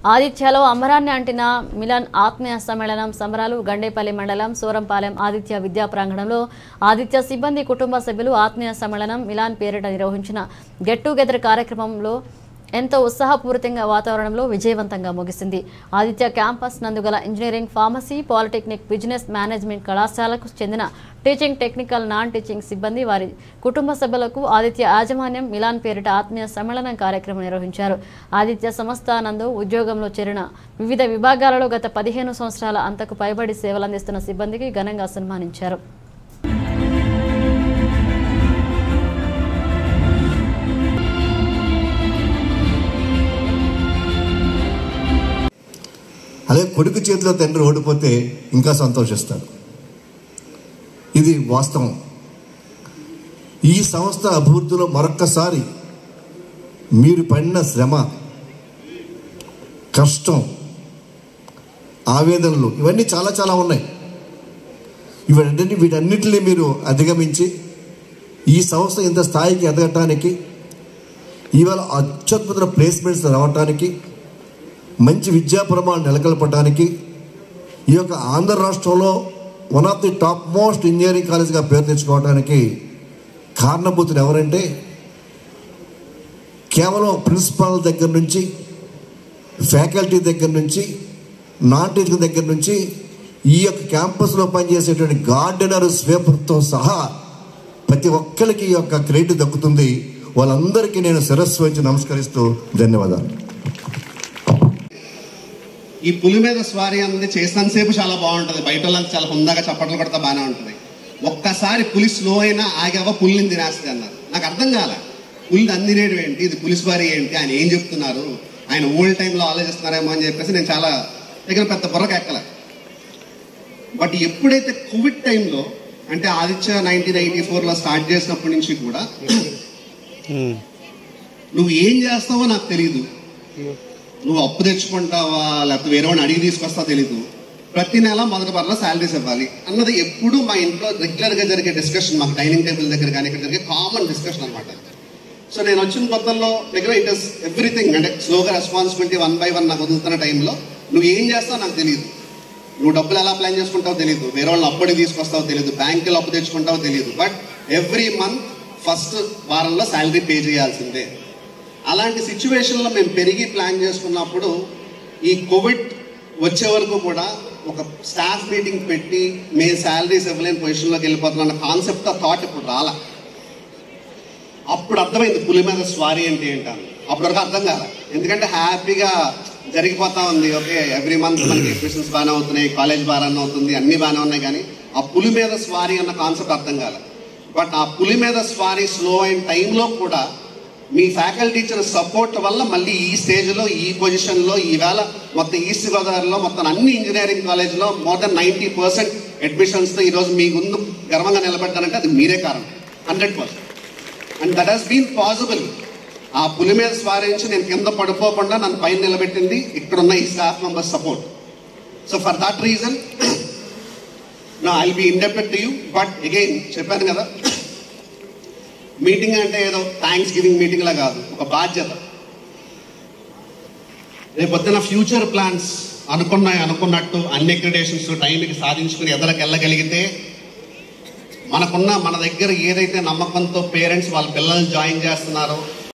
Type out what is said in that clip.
ఆదిత్యలో అమరాన్ని అంటిన melon ఆత్మీయ సమ్మేళనం సంబరాలు గండేపల్లి మండలం సూరంపాలెం ఆదిత్య విద్యా ప్రాంగణంలో ఆదిత్య సిబ్బంది కుటుంబ సభ్యులు ఆత్మీయ సమ్మేళనం మిలాన్ పేరిట నిర్వహించిన గెట్ టుగెదర్ కార్యక్రమంలో ఎంతో ఉత్సాహపూరితంగా వాతావరణంలో విజయవంతంగా ముగిసింది ఆదిత్య క్యాంపస్ నందుగల engineering pharmacy polytechnic business management కళాశాలకు చెందిన టీచింగ్ టెక్నికల్ నాన్ టీచింగ్ సిబ్బంది వారి కుటుంబ సభ్యులకు ఆదిత్య యాజమాన్యం మిలాన్ పేరిట ఆత్మీయ సమ్మేళనం కార్యక్రమం నిర్వహించారు ఆదిత్య సంస్థ నందు ఉద్యోగంలో చేరిన వివిధ విభాగాలలో గత పదిహేను సంవత్సరాల అంతకు పైబడి సేవలందిస్తున్న సిబ్బందికి ఘనంగా సన్మానించారు అదే కొడుకు చేతిలో తండ్రి ఓడిపోతే ఇంకా సంతోషిస్తాడు ఇది వాస్తవం ఈ సంస్థ అభివృద్ధిలో మరొక్కసారి మీరు పడిన శ్రమ కష్టం ఆవేదనలు ఇవన్నీ చాలా చాలా ఉన్నాయి ఇవన్నీ వీటన్నిటిని మీరు అధిగమించి ఈ సంస్థ ఇంత స్థాయికి ఎదగటానికి ఇవాళ అత్యద్భుత ప్లేస్మెంట్స్ రావటానికి మంచి విద్యా ప్రమాణం నెలకొల్పడానికి ఈ యొక్క ఆంధ్ర రాష్ట్రంలో one of the top most engineering కాలేజ్గా పేరు తెచ్చుకోవడానికి కారణభూతులు ఎవరంటే కేవలం ప్రిన్సిపాల్ దగ్గర నుంచి ఫ్యాకల్టీ దగ్గర నుంచి నాన్ టీచింగ్ దగ్గర నుంచి ఈ యొక్క క్యాంపస్లో పనిచేసేటువంటి గార్డెనర్ స్వీపర్తో సహా ప్రతి ఒక్కరికి ఈ యొక్క క్రెడిట్ దక్కుతుంది వాళ్ళందరికీ నేను శిరస్సు వంచి నమస్కరిస్తూ ధన్యవాదాలు ఈ పులి మీద స్వారీ అన్నది చేసినంతసేపు చాలా బాగుంటుంది బయట వాళ్ళంతా చాలా హుందాగా చప్పట్లు కొడతా బాగానే ఉంటుంది ఒక్కసారి పులి స్లో అయినా ఆగావా పులిని తినేస్తుంది అన్నారు నాకు అర్థం కాల పులిని అందినేయడం ఏంటి ఇది పులి స్వారీ ఏంటి ఆయన ఏం చెప్తున్నారు ఆయన ఓల్డ్ టైంలో ఆలోచిస్తున్నారేమో అని చెప్పేసి నేను చాలా దగ్గర పెద్ద బుర్రకు ఎక్కల బట్ ఎప్పుడైతే కోవిడ్ టైంలో అంటే ఆదిత్య నైన్టీన్ ఎయిటీ ఫోర్లో స్టార్ట్ చేసినప్పటి నుంచి కూడా నువ్వు ఏం చేస్తావో నాకు తెలియదు నువ్వు అప్పు తెచ్చుకుంటావా లేకపోతే వేరే వాడిని అడిగి తీసుకొస్తావో తెలీదు ప్రతి నెల మొదటి వారంలో శాలరీస్ ఇవ్వాలి అన్నది ఎప్పుడు మా ఇంట్లో రెగ్యులర్ గా జరిగే డిస్కషన్ మాకు డైనింగ్ టేబుల్ దగ్గర కానీ ఇక్కడ జరిగే కామన్ డిస్కషన్ అనమాట సో నేను వచ్చిన కొత్తల్లో దగ్గర ఇట్ ఇస్ ఎవ్రీథింగ్ అంటే స్లోగా రెస్పాన్సిబిలిటీ వన్ బై వన్ నాకు వదులుతున్న టైంలో నువ్వు ఏం చేస్తావు నాకు తెలియదు నువ్వు డబ్బులు ఎలా ప్లాన్ చేసుకుంటావో తెలియదు వేరే వాళ్ళు అప్పుడే తీసుకొస్తావో తెలియదు బ్యాంకులో అప్పు తెచ్చుకుంటావో తెలియదు బట్ ఎవ్రీ మంత్ ఫస్ట్ వారంలో శాలరీ పే చేయాల్సిందే అలాంటి సిచ్యువేషన్లో మేము పెరిగి ప్లాన్ చేసుకున్నప్పుడు ఈ కోవిడ్ వచ్చే వరకు కూడా ఒక స్టాఫ్ మీటింగ్ పెట్టి మేము శాలరీస్ ఇవ్వలేని పొజిషన్లోకి వెళ్ళిపోతున్నాం అన్న కాన్సెప్ట్ థాట్ ఇప్పుడు రాలా అప్పుడు అర్థమైంది పులి మీద స్వారీ అంటే ఏంటని అప్పటి వరకు అర్థం కాల ఎందుకంటే హ్యాపీగా జరిగిపోతా ఉంది ఓకే ఎవ్రీ మంత్ మనకి ఎడ్మిషన్స్ బాగానే అవుతున్నాయి కాలేజ్ బాగానే అవుతుంది అన్ని బాగానే ఉన్నాయి కానీ ఆ పులి మీద స్వారీ అన్న కాన్సెప్ట్ అర్థం కాల బట్ ఆ పులి మీద స్వారీ స్లో అయిన టైంలో కూడా మీ ఫ్యాకల్టీ ఇచ్చిన సపోర్ట్ వల్ల మళ్ళీ ఈ స్టేజ్లో ఈ పొజిషన్లో ఈవేళ మొత్తం ఈస్ట్ గోదావరిలో మొత్తం అన్ని ఇంజనీరింగ్ కాలేజ్లో మోర్ దెన్ నైంటీ పర్సెంట్ అడ్మిషన్స్తో ఈరోజు మీ ముందు గర్వంగా నిలబెట్టారంటే అది మీరే కారణం hundred percent and that has been possible ఆ పులి మీద స్వారించి నేను కింద పడిపోకుండా నన్ను పైన నిలబెట్టింది ఇక్కడున్న ఈ staff members support so for that reason నా I be independent to you but again చెప్పాను కదా మీటింగ్ అంటే ఏదో థ్యాంక్స్ గివింగ్ మీటింగ్ లా కాదు ఒక బాధ్యత రేపొద్దున ఫ్యూచర్ ప్లాన్స్ అనుకున్నాయి అనుకున్నట్టు అన్ని అక్రిడేషన్స్ టైంకి సాధించుకుని ఎదరికి వెళ్ళగలిగితే మనకున్న మన దగ్గర ఏదైతే నమ్మకంతో పేరెంట్స్ వాళ్ళ పిల్లల్ని జాయిన్ చేస్తున్నారో